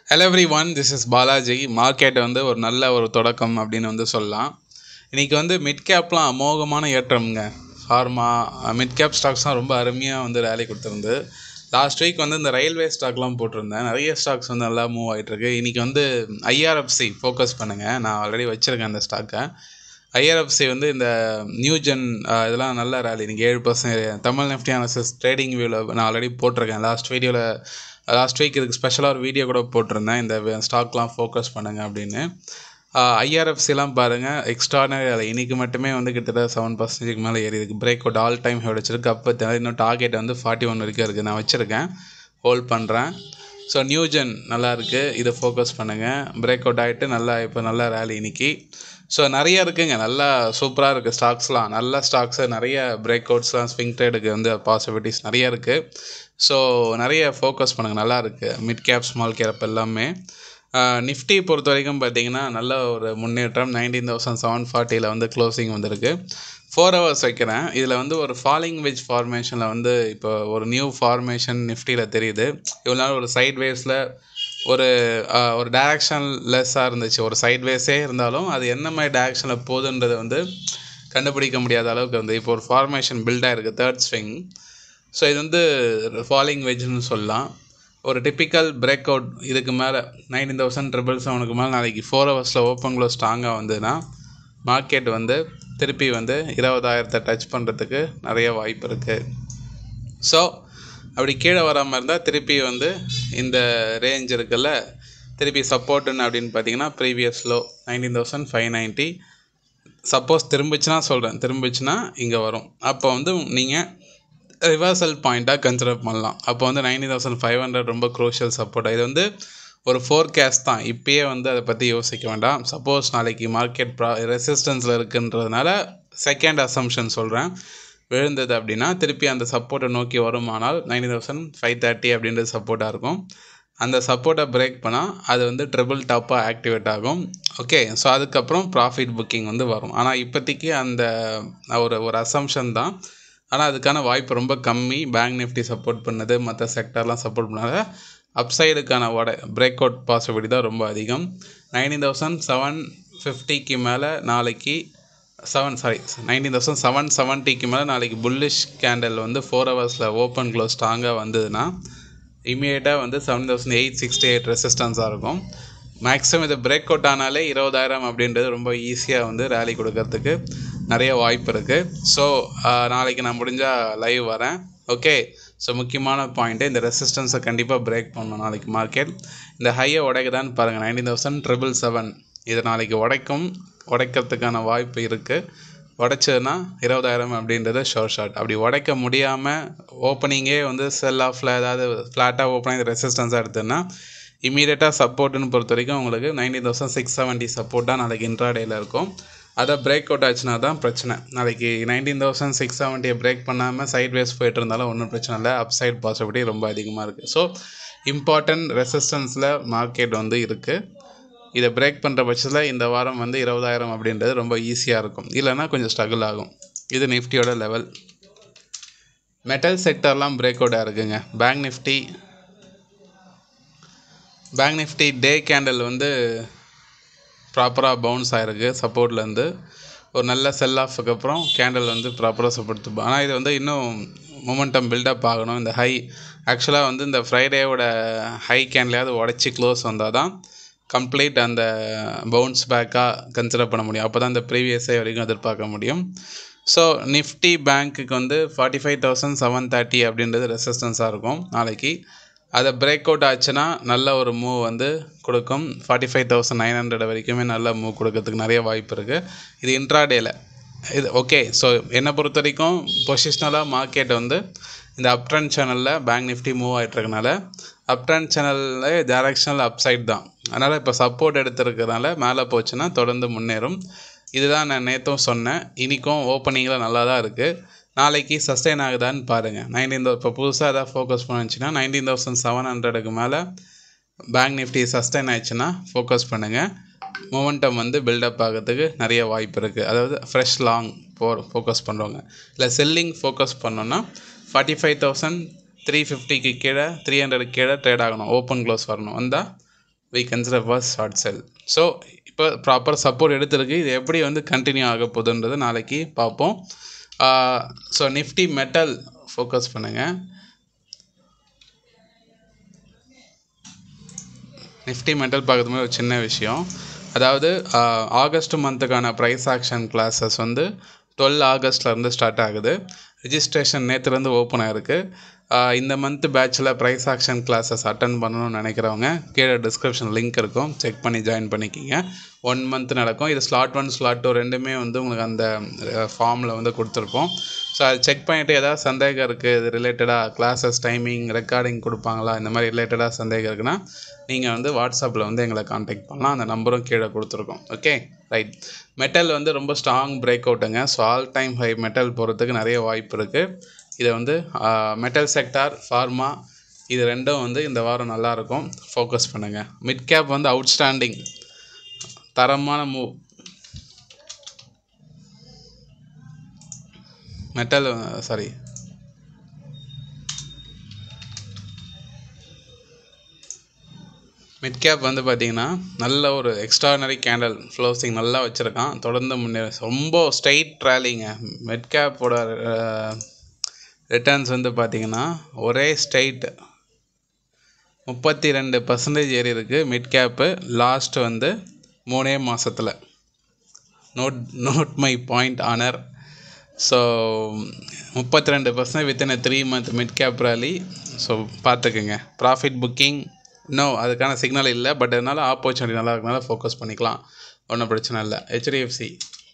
hello everyone this is Balaji market வந்து ஒரு நல்ல ஒரு தொடக்கம் அப்படின்னு வந்து சொல்லலாம் இன்றைக்கி வந்து மிட் கேப்லாம் அமோகமான ஏற்றம்ங்க ஃபார்மா மிட் கேப் ஸ்டாக்ஸ்லாம் ரொம்ப அருமையாக வந்து ரேலி கொடுத்துருந்து லாஸ்ட் வீக் வந்து இந்த ரயில்வே ஸ்டாக்லாம் போட்டிருந்தேன் நிறைய ஸ்டாக்ஸ் வந்து நல்லா மூவ் ஆகிட்டுருக்கு இன்றைக்கி வந்து ஐஆர்எஃப்சி ஃபோக்கஸ் பண்ணுங்கள் நான் ஆல்ரெடி வச்சுருக்கேன் அந்த ஸ்டாக்கை ஐஆர்எஃப்சி வந்து இந்த நியூ ஜென் இதெல்லாம் நல்ல ரேலி இன்றைக்கி ஏழு percent Tamil Nifty analysis trading வியூவில் நான் ஆல்ரெடி போட்டிருக்கேன் லாஸ்ட் வீடியோவில் லாஸ்ட் வீக் இதுக்கு ஸ்பெஷலாக ஒரு வீடியோ கூட போட்டிருந்தேன் இந்த ஸ்டாக்லாம் ஃபோக்கஸ் பண்ணுங்கள் அப்படின்னு ஐஆர்எஃப்சிலாம் பாருங்கள் எக்ஸ்ட்ரானரி அதில் இன்றைக்கி மட்டுமே வந்து கிட்டத்தட்ட செவன் பர்சன்டேஜ்க்கு மேலே ஏறி இருக்குது break out all time high வச்சிருக்கு அப்போ இன்னும் டார்கெட் வந்து ஃபார்ட்டி ஒன் வரைக்கும் இருக்குது நான் வச்சுருக்கேன் ஹோல்ட் பண்ணுறேன் ஸோ நியூஜென் நல்லா இருக்குது இதை ஃபோக்கஸ் பண்ணுங்கள் பிரேக் அவுட் ஆகிட்டு நல்லா இப்போ நல்லா ரேலி இன்னைக்கு ஸோ நிறைய இருக்குங்க நல்லா சூப்பராக இருக்குது ஸ்டாக்ஸ்லாம் நல்ல ஸ்டாக்ஸு நிறைய பிரேக் அவுட்ஸ்லாம் ஸ்விங் ட்ரேடுக்கு வந்து பாசிபிலிட்டிஸ் நிறைய இருக்குது ஸோ நிறைய ஃபோக்கஸ் பண்ணுங்கள் நல்லா இருக்குது மிட் கேப் ஸ்மால் கேப் எல்லாமே நிஃப்டி பொறுத்த வரைக்கும் பார்த்தீங்கன்னா நல்ல ஒரு முன்னேற்றம் நைன்டீன் தௌசண்ட் செவன் ஃபார்ட்டியில் வந்து க்ளோசிங் வந்திருக்கு ஃபோர் ஹவர்ஸ் வைக்கிறேன் இதில் வந்து ஒரு ஃபாலிங் வெஜ் ஃபார்மேஷனில் வந்து இப்போ ஒரு நியூ ஃபார்மேஷன் நிஃப்டியில் தெரியுது இவ்வளோ நாள் ஒரு சைட் வேஸில் ஒரு ஒரு டைரக்ஷன் லெஸ்ஸாக இருந்துச்சு ஒரு சைட் வேஸே இருந்தாலும் அது என்ன மாதிரி டைரக்ஷனில் போகுதுன்றதை வந்து கண்டுபிடிக்க முடியாத அளவுக்கு வந்து இப்போ ஒரு ஃபார்மேஷன் பில்டாக இருக்குது தேர்ட் ஸ்விங் ஸோ இது வந்து ஃபாலிங் வெஜ்னு சொல்லலாம் ஒரு டிப்பிக்கல் பிரேக் அவுட் இதுக்கு மேலே நைன்டீன் தௌசண்ட் ட்ரிபிள் செவனுக்கு மேலே நாளைக்கு ஃபோர் ஹவர்ஸில் ஓப்பன் க்ளோ ஸ்ட்ராங்காக வந்ததுன்னா மார்க்கெட் வந்து திருப்பி வந்து இருபதாயிரத்தை டச் பண்ணுறதுக்கு நிறைய வாய்ப்பு இருக்குது ஸோ அப்படி கீழே வராமல் இருந்தால் திருப்பி வந்து இந்த ரேஞ்ச் இருக்குல்ல திருப்பி சப்போர்ட்டுன்னு அப்படின்னு பார்த்தீங்கன்னா previous low nineteen thousand five ninety suppose திரும்பிச்சுன்னா சொல்கிறேன் திரும்பிச்சுன்னா இங்கே வரும் அப்போ வந்து நீங்கள் ரிவர்சல் பாயிண்ட்டாக கன்சிடர் பண்ணலாம் அப்போ வந்து நைன்டி தௌசண்ட் ஃபைவ் ஹண்ட்ரட் ரொம்ப க்ரோஷியல் சப்போர்ட் இது வந்து ஒரு ஃபோர்கேஸ்ட் தான் இப்பயே வந்து அதை பற்றி யோசிக்க வேண்டாம் சப்போஸ் நாளைக்கு மார்க்கெட் ப்ரா ரெசிஸ்டன்ஸில் இருக்குன்றதுனால செகண்ட் அசம்ஷன் சொல்கிறேன் விழுந்தது அப்படின்னா திருப்பி அந்த சப்போர்ட்டை நோக்கி வருமானால் நைன்டி தௌசண்ட் ஃபைவ் தேர்ட்டி அப்படின்றது சப்போர்ட்டாக இருக்கும் அந்த சப்போர்ட்டை பிரேக் பண்ணால் அது வந்து ட்ரிபிள் டாப்பாக ஆக்டிவேட் ஆகும் ஓகே ஸோ அதுக்கப்புறம் ப்ராஃபிட் புக்கிங் வந்து வரும் ஆனால் இப்போதைக்கு அந்த ஒரு ஒரு அசம்ஷன் தான் ஆனால் அதுக்கான வாய்ப்பு ரொம்ப கம்மி பேங்க் நிஃப்டி சப்போர்ட் பண்ணது மற்ற செக்டர்லாம் சப்போர்ட் பண்ணாத அப்சைடுக்கான வட பிரேக் அவுட் பாசிபிலிட்டி தான் ரொம்ப அதிகம் நைன்டீன் தௌசண்ட் செவன் ஃபிஃப்டிக்கு மேலே நாளைக்கு seven sorry nineteen thousand seven செவன்ட்டிக்கு மேலே நாளைக்கு புல்லிஷ் கேண்டல் வந்து ஃபோர் ஹவர்ஸில் ஓப்பன் க்ளோ ஸ்ட்ராங்காக வந்ததுன்னா இமீடியட்டாக வந்து seven thousand eight sixty eight ரெசிஸ்டன்ஸாக இருக்கும் மேக்ஸிமம் இது பிரேக் அவுட் ஆனாலே இருபதாயிரம் அப்படின்றது ரொம்ப ஈஸியாக வந்து ரேலி கொடுக்கறதுக்கு நிறைய வாய்ப்பு இருக்குது ஸோ நாளைக்கு நான் முடிஞ்சால் லைவ் வரேன் ஓகே ஸோ முக்கியமான பாயிண்ட்டு இந்த ரெசிஸ்டன்ஸை கண்டிப்பாக பிரேக் பண்ணணும் நாளைக்கு மார்க்கெட் இந்த ஹையை உடைக்குதான்னு பாருங்கள் நைன்டீன் தௌசண்ட் ட்ரிபிள் செவன் இது நாளைக்கு உடைக்கும் உடைக்கிறதுக்கான வாய்ப்பு இருக்குது உடைச்சதுன்னா இருபதாயிரம் அப்படின்றது ஷோர் ஷாட் அப்படி உடைக்க முடியாமல் ஓப்பனிங்கே வந்து செல் ஆஃபில் ஏதாவது ஃப்ளாட்டாக ஓப்பன் ஆகி ரெசிஸ்டன்ஸாக எடுத்ததுன்னா இமீடியட்டாக சப்போர்ட்டுன்னு பொறுத்த வரைக்கும் உங்களுக்கு நைன்டீன் தௌசண்ட் சிக்ஸ் செவன்ட்டி சப்போர்ட்டாக நாளைக்கு இன்ட்ராடேயில் இருக்கும் அதை பிரேக் அவுட் ஆச்சுன்னா தான் பிரச்சனை நாளைக்கு நைன்டீன் தௌசண்ட் சிக்ஸ் செவன்ட்டியை பிரேக் பண்ணாமல் சைட் வேஸ் போயிட்டு இருந்தாலும் ஒன்றும் பிரச்சனை இல்லை அப் சைட் பாசிபிலிட்டி ரொம்ப அதிகமாக இருக்குது ஸோ இம்பார்ட்டன்ட் ரெசிஸ்டன்ஸில் மார்க்கெட் வந்து இருக்குது இதை பிரேக் பண்ணுற பட்சத்தில் இந்த வாரம் வந்து இருபதாயிரம் அப்படின்றது ரொம்ப ஈஸியாக இருக்கும் இல்லைன்னா கொஞ்சம் ஸ்ட்ரகிள் ஆகும் இது நிஃப்டியோட லெவல் மெட்டல் செக்டர்லாம் பிரேக் அவுட்டாக இருக்குங்க bank Nifty bank Nifty day candle வந்து ப்ராப்பராக பவுன்ஸ் ஆகிருக்கு சப்போர்ட்லேருந்து ஒரு நல்ல செல் ஆஃபுக்கு அப்புறம் கேண்டில் வந்து ப்ராப்பராக சப்போர்ட் ஆனால் இது வந்து இன்னும் மொமெண்டம் பில்டப் ஆகணும் இந்த ஹை ஆக்சுவலாக வந்து இந்த ஃப்ரைடேவோட ஹை கேண்ட்லையாவது உடச்சி க்ளோஸ் வந்தால் தான் கம்ப்ளீட் அந்த பவுன்ஸ் பேக்காக கன்சிடர் பண்ண முடியும் அப்போ தான் இந்த ப்ரீவியஸே வரைக்கும் எதிர்பார்க்க முடியும் ஸோ நிஃப்டி பேங்க்குக்கு வந்து forty five thousand seven thirty அப்படின்றது ரெசிஸ்டன்ஸாக இருக்கும் நாளைக்கு அதை பிரேக் அவுட் ஆச்சுன்னா நல்ல ஒரு மூவ் வந்து கொடுக்கும் forty five thousand nine hundred வரைக்குமே நல்ல மூவ் கொடுக்கறதுக்கு நிறைய வாய்ப்பு இருக்குது இது இன்ட்ராடேல இது ஓகே ஸோ என்னை பொறுத்த வரைக்கும் பொசிஷ்னலாக மார்க்கெட் வந்து இந்த அப்ட்ரன் சேனலில் பேங்க் நிஃப்டி மூவ் ஆகிட்டுருக்கனால அப்ட்ரன் சேனலில் டைரக்ஷனல் அப்சைட் தான் அதனால் இப்போ சப்போர்ட் எடுத்துருக்கிறதுனால மேலே போச்சுன்னா தொடர்ந்து முன்னேறும் இதுதான் நான் நேற்றும் சொன்னேன் இன்றைக்கும் ஓப்பனிங்கில் நல்லா தான் இருக்குது நாளைக்கு சஸ்டெயின் ஆகுதான்னு பாருங்கள் நைன்டீன் இப்போ புதுசாக எதாவது ஃபோக்கஸ் பண்ணுச்சுன்னா நைன்டீன் தௌசண்ட் செவன் ஹண்ட்ரடுக்கு மேலே பேங்க் நிஃப்டி சஸ்டெயின் ஆயிடுச்சுன்னா ஃபோக்கஸ் பண்ணுங்கள் மொமெண்டம் வந்து பில்டப் ஆகிறதுக்கு நிறைய வாய்ப்பு இருக்குது அதாவது ஃப்ரெஷ் லாங் போ ஃபோக்கஸ் பண்ணுறவங்க இல்லை செல்லிங் ஃபோக்கஸ் பண்ணோன்னா ஃபார்ட்டி ஃபைவ் தௌசண்ட் த்ரீ ஃபிஃப்டிக்கு கீழே த்ரீ ஹண்ட்ரடுக்கு கீழே ட்ரேட் ஆகணும் ஓப்பன் க்ளோஸ் வரணும் வந்தால் we consider was short sell so இப்போ ப்ராப்பர் சப்போர்ட் எடுத்திருக்கு இது எப்படி வந்து கண்டினியூ ஆக போகுதுன்றது நாளைக்கு பார்ப்போம் ஸோ நிஃப்டி மெட்டல் ஃபோக்கஸ் பண்ணுங்கள் நிஃப்டி மெட்டல் பார்க்கறது மாதிரி ஒரு சின்ன விஷயம் அதாவது ஆகஸ்ட் மந்த்துக்கான ப்ரைஸ் ஆக்ஷன் கிளாஸஸ் வந்து டுவெல் ஆகஸ்ட்லேருந்து ஸ்டார்ட் ஆகுது ரிஜிஸ்ட்ரேஷன் நேற்றுலேருந்து ஓப்பன் ஆகிருக்கு இந்த மந்த் பேட்சில் ப்ரைஸ் ஆக்ஷன் கிளாஸஸ் அட்டன் பண்ணணும்னு நினைக்கிறவங்க கீழே டிஸ்கிரிப்ஷன் லிங்க் இருக்கும் செக் பண்ணி ஜாயின் பண்ணிக்கிங்க ஒன் மந்த் நடக்கும் இது ஸ்லாட் ஒன் ஸ்லாட் டூ ரெண்டுமே வந்து உங்களுக்கு அந்த ஃபார்மில் வந்து கொடுத்துருப்போம் ஸோ அதை செக் பண்ணிவிட்டு ஏதாவது சந்தேகம் இருக்குது இது ரிலேட்டடாக கிளாஸஸ் டைமிங் ரெக்கார்டிங் கொடுப்பாங்களா இந்த மாதிரி ரிலேட்டடாக சந்தேகம் இருக்குன்னா நீங்கள் வந்து வாட்ஸ்அப்பில் வந்து எங்களை காண்டாக்ட் பண்ணலாம் அந்த நம்பரும் கீழே கொடுத்துருக்கோம் ஓகே ரைட் மெட்டல் வந்து ரொம்ப ஸ்ட்ராங் பிரேக் அவுட்டுங்க so all time high metal போகிறதுக்கு நிறைய வாய்ப்பு இருக்குது இதை வந்து மெட்டல் செக்டார் ஃபார்மா இது ரெண்டும் வந்து இந்த வாரம் நல்லாயிருக்கும் ஃபோக்கஸ் பண்ணுங்கள் மிட் கேப் வந்து அவுட்ஸ்டாண்டிங் தரமான move metal sorry mid cap வந்து பார்த்தீங்கன்னா நல்ல ஒரு எக்ஸ்ட்ரானரி கேண்டல் ஃப்ளோசிங் நல்லா வச்சுருக்கான் தொடர்ந்து முன்னே ரொம்ப ஸ்ட்ரைட் ரேலிங்க மிட் கேப்போட ரிட்டர்ன்ஸ் வந்து பார்த்தீங்கன்னா ஒரே ஸ்ட்ரைட் முப்பத்தி ரெண்டு பர்சன்டேஜ் ஏறி இருக்குது மிட் கேப்பு லாஸ்ட் வந்து மூணே மாதத்தில் நோட் நோட் மை பாயிண்ட் ஆனர் ஸோ முப்பத்தி ரெண்டு percent within three month mid cap rally so பார்த்துக்குங்க ப்ராஃபிட் புக்கிங் இன்னும் அதுக்கான சிக்னல் இல்லை பட் அதனால் ஆப்பர்ச்சுனிட்டி நல்லா இருக்கனால ஃபோக்கஸ் பண்ணிக்கலாம் ஒன்றும் பிரச்சனை இல்லை ஹெச்டிஎஃப்சி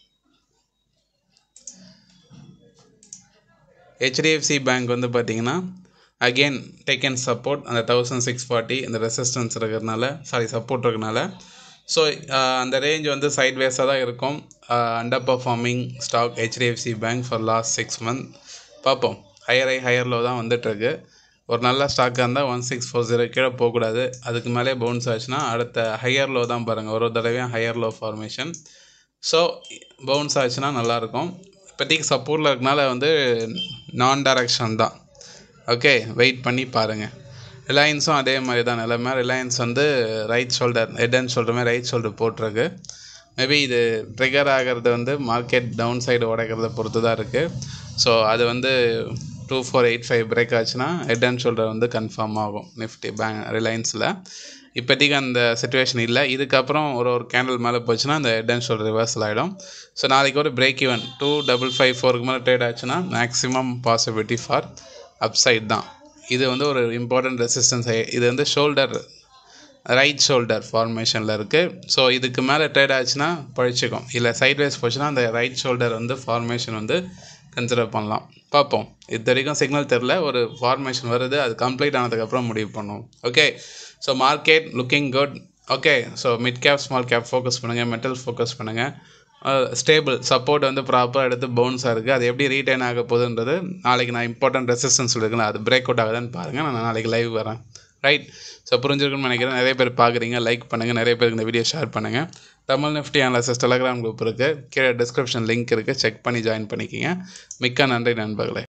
ஹெச்டிஎஃப்சி பேங்க் வந்து பார்த்தீங்கன்னா அகெயின் டேக் அண்ட் சப்போர்ட் அந்த தௌசண்ட் சிக்ஸ் ஃபார்ட்டி இந்த ரெசிஸ்டன்ஸ் இருக்கிறதுனால சாரி சப்போர்ட் இருக்கிறதுனால ஸோ அந்த ரேஞ்ச் வந்து சைட் வேஸாக தான் இருக்கும் under performing stock HDFC bank for last six month பார்ப்போம் ஹையர் ஐ ஹையர் லோ தான் வந்துட்டுருக்கு ஒரு நல்ல ஸ்டாக்காக இருந்தால் ஒன் சிக்ஸ் ஃபோர் ஜீரோ கீழே போகக்கூடாது அதுக்கு மேலே பவுன்ஸ் ஆச்சுன்னா அடுத்த ஹையர் லோ தான் பாருங்கள் ஒரு தடவையும் higher low formation so bounce ஆச்சுன்னா நல்லாயிருக்கும் இப்போதைக்கு சப்போர்ட்டில் இருக்கனால வந்து நான் டைரக்ஷன் தான் ஓகே வெயிட் பண்ணி பாருங்கள் ரிலையன்ஸும் அதே மாதிரி தான் நிலைமை ரிலையன்ஸ் வந்து right shoulder head and shoulder மாதிரி ரைட் ஷோல்டர் போட்டிருக்கு மேபி இது ட்ரிகர் ஆகிறது வந்து மார்க்கெட் டவுன் சைடு உடைக்கிறத பொறுத்து தான் இருக்குது ஸோ அது வந்து two four eight five break ஆச்சுன்னா ஹெட் அண்ட் ஷோல்டர் வந்து கன்ஃபார்ம் ஆகும் நிஃப்டி பேங்க் ரிலையன்ஸில் இப்போதைக்கு அந்த சுச்சுவேஷன் இல்லை இதுக்கப்புறம் ஒரு ஒரு கேண்டில் மேலே போச்சுன்னா அந்த ஹெட் அண்ட் ஷோல்டர் ரிவர்சல் ஆகிடும் ஸோ நாளைக்கு ஒரு break even two double five ஃபோருக்கு மேலே ட்ரேட் ஆச்சுன்னா மேக்ஸிமம் பாசிபிலிட்டி ஃபார் அப்சைட் தான் இது வந்து ஒரு இம்பார்ட்டன்ட் ரெசிஸ்டன்ஸ் இது வந்து ஷோல்டர் ரைட் ஷோல்டர் ஃபார்மேஷனில் இருக்குது ஸோ இதுக்கு மேலே ட்ரேட் ஆச்சுன்னா பழிச்சிக்கும் இல்லை சைட்வேஸ் போச்சுன்னா அந்த ரைட் ஷோல்டர் வந்து ஃபார்மேஷன் வந்து கன்சிடர் பண்ணலாம் பார்ப்போம் இது வரைக்கும் சிக்னல் தெரில ஒரு ஃபார்மேஷன் வருது அது கம்ப்ளீட் ஆனதுக்கப்புறம் முடிவு பண்ணுவோம் okay so market looking good okay so mid cap small cap focus பண்ணுங்கள் மெட்டல் ஃபோக்கஸ் பண்ணுங்கள் ஸ்டேபிள் சப்போர்ட் வந்து ப்ராப்பராக எடுத்து பவுன்ஸாக இருக்குது அது எப்படி ரீட்டைன் ஆக போகுதுன்றது நாளைக்கு நான் இம்பார்ட்டன்ட் ரெசிஸ்டன்ஸ் இருக்குல்ல அது பிரேக் அவுட் ஆகுதுன்னு பாருங்கள் நான் நாளைக்கு லைவ் வரேன் ரைட் ஸோ புரிஞ்சிருக்குன்னு நினைக்கிறேன் நிறைய பேர் பார்க்குறீங்க லைக் பண்ணுங்கள் நிறைய பேருக்கு இந்த வீடியோ ஷேர் பண்ணுங்கள் Tamil Nifty analysis Telegram group இருக்குது கீழே டிஸ்கிரிப்ஷன் லிங்க் இருக்குது செக் பண்ணி ஜாயின் பண்ணிக்கிங்க மிக்க நன்றி நண்பர்களே